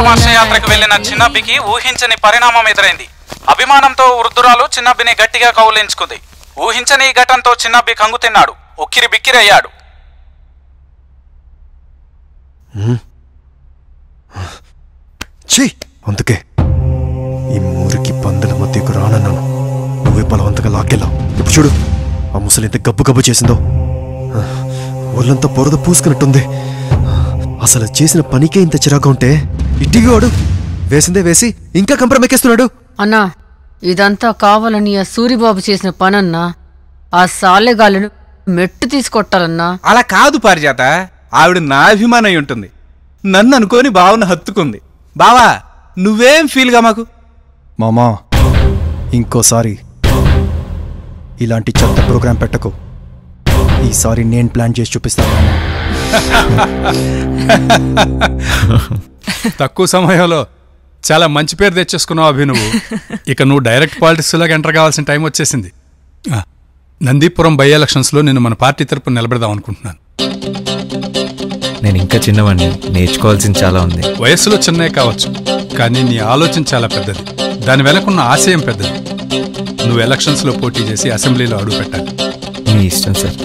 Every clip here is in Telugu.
పరామర్శ యాత్రకు వెళ్లిన చిన్నబ్బికి ఊహించని పరిణామం ఎదురైంది అభిమానంతో వృద్ధురాలు చిన్నబ్బిని గట్టిగా కౌలించుకుంది ఊహించని ఈ ఘటనతో చిన్నబ్బి కంగు తిన్నాడు ఉక్కిరి బిక్కిరి అయ్యాడు ఛీ అందుకే ఈ మురికి పందుల మధ్యకు రానన్నాను నువ్వే బలవంతంగా లాక్కెళ్ళావు ఇప్పుడు చూడు ఆ ముసలి ఎంత గబ్బు గబ్బు చేసిందో ఒళ్ళంతా పొరద పూసుకున్నట్టుంది అసలు చేసిన పనికే ఇంత చిరాగా ఉంటే ఇట్టిగా వాడు వేసిందే వేసి ఇంకా కంప్రమెక్కేస్తున్నాడు అన్నా ఇదంతా కావాలని ఆ సూరిబాబు చేసిన పనన్నా ఆ సాలెగాళ్ళను మెట్టు తీసుకొట్టాలన్నా అలా కాదు పారిజాత ఆవిడ నా అభిమానం అయి ఉంటుంది నన్ను అనుకోని బావను హత్తుకుంది బావా నువ్వేం ఫీల్గా మాకు మామా ఇంకోసారి ఇలాంటి చెత్త ప్రోగ్రాం పెట్టకు ఈసారి నేను ప్లాన్ చేసి చూపిస్తాను మామా తక్కువ సమయంలో చాలా మంచి పేరు తెచ్చేసుకున్నావు అభి నువ్వు ఇక నువ్వు డైరెక్ట్ పాలిటిక్స్లోకి ఎంటర్ కావాల్సిన టైం వచ్చేసింది ఆ, నందీపురం బై ఎలక్షన్స్లో నేను మన పార్టీ తరపున నిలబెడదాం అనుకుంటున్నాను నేను ఇంకా చిన్నవాడిని నేర్చుకోవాల్సింది చాలా ఉంది వయస్సులో చిన్నే కావచ్చు కానీ నీ ఆలోచన చాలా పెద్దది దాని వెనకున్న ఆశయం పెద్దది నువ్వు ఎలక్షన్స్లో పోటీ చేసి అసెంబ్లీలో అడుగు పెట్టాలి మీ ఇష్టం సార్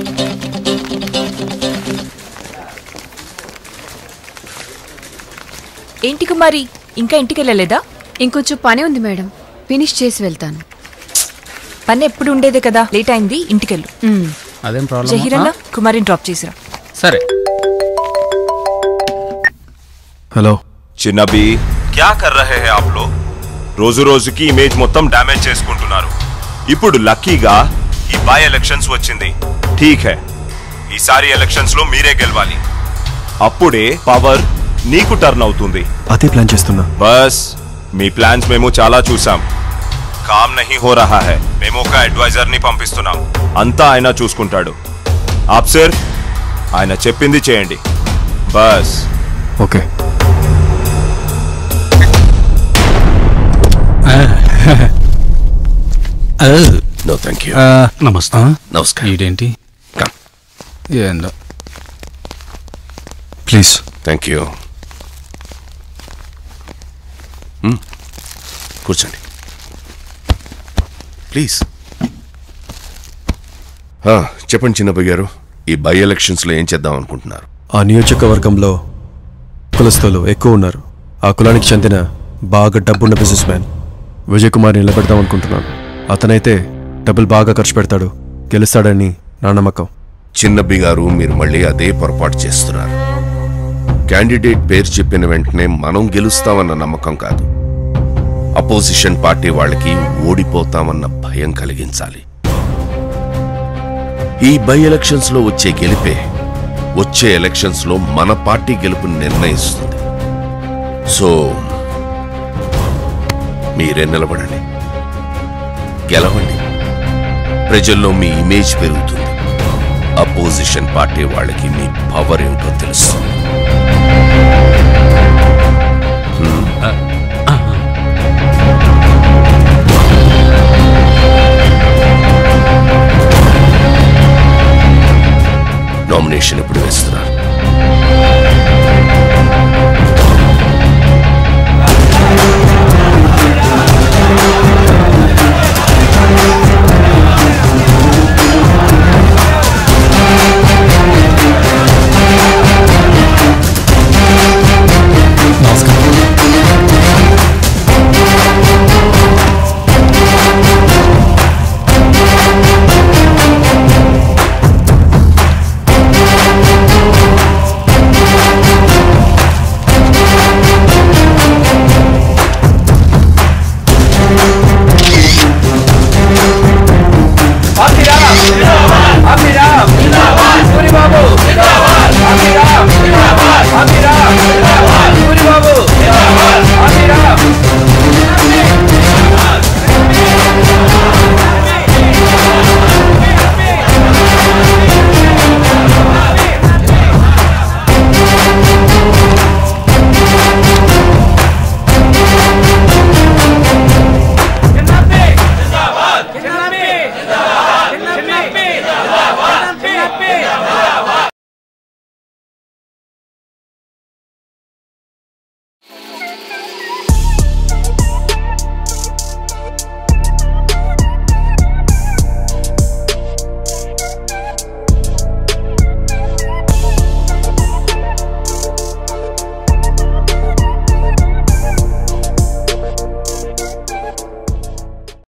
ఏంటి కుమారి ఇంకా ఇంటికి వెళ్ళలేదా ఇంకొంచెం పని ఉంది మేడం ఫినిష్ చేసి వెళ్తాను పని ఎప్పుడు ఉండేదే కదా లేట్ అయింది ఇంటికెళ్ళు అదేం జహీరన్న కుమారిని డ్రాప్ చేసిరా సరే హలో చిన్నబి క్యా కర్ రహే హే ఆప్ లో రోజు రోజుకి ఇమేజ్ మొత్తం డ్యామేజ్ చేసుకుంటున్నారు ఇప్పుడు లక్కీగా ఈ బై ఎలక్షన్స్ వచ్చింది ఠీక్ హే ఈసారి ఎలక్షన్స్ లో మీరే గెలవాలి అప్పుడే పవర్ నీకు టర్న్ అవుతుంది అదే ప్లాన్ చేస్తున్నా బస్ మీ ప్లాన్స్ మేము చాలా చూసాం కామ్ నహీ హో రహా హై మేము ఒక అడ్వైజర్ ని పంపిస్తున్నాం అంతా ఆయన చూసుకుంటాడు ఆప్ సిర్ఫ్ ఆయన చెప్పింది చేయండి బస్ ఓకే నో థ్యాంక్ యూ నమస్తే నమస్కారం ఇదేంటి ఏందో ప్లీజ్ థ్యాంక్ యూ కూర్చోండి ప్లీజ్ చెప్పండి చిన్నబాబు గారు ఈ బై ఎలక్షన్స్లో ఏం చేద్దాం అనుకుంటున్నారు ఆ నియోజకవర్గంలో కులస్తులు ఎక్కువ ఉన్నారు ఆ కులానికి చెందిన బాగా డబ్బున్న బిజినెస్ మ్యాన్ విజయ్ కుమార్ నిలబెడదాం అనుకుంటున్నాను అతనైతే డబ్బులు బాగా ఖర్చు పెడతాడు గెలుస్తాడని నా నమ్మకం చిన్నబ్బి గారు మీరు మళ్ళీ అదే పొరపాటు చేస్తున్నారు క్యాండిడేట్ పేరు చెప్పిన వెంటనే మనం గెలుస్తామన్న నమ్మకం కాదు అపోజిషన్ పార్టీ వాళ్ళకి ఓడిపోతామన్న భయం కలిగించాలి ఈ బై ఎలక్షన్స్ లో వచ్చే గెలిపే వచ్చే ఎలక్షన్స్ లో మన పార్టీ గెలుపుని నిర్ణయిస్తుంది సో మీరే నిలబడండి గెలవండి ప్రజల్లో మీ ఇమేజ్ పెరుగుతుంది అపోజిషన్ పార్టీ వాళ్ళకి మీ పవర్ ఏంటో తెలుస్తుంది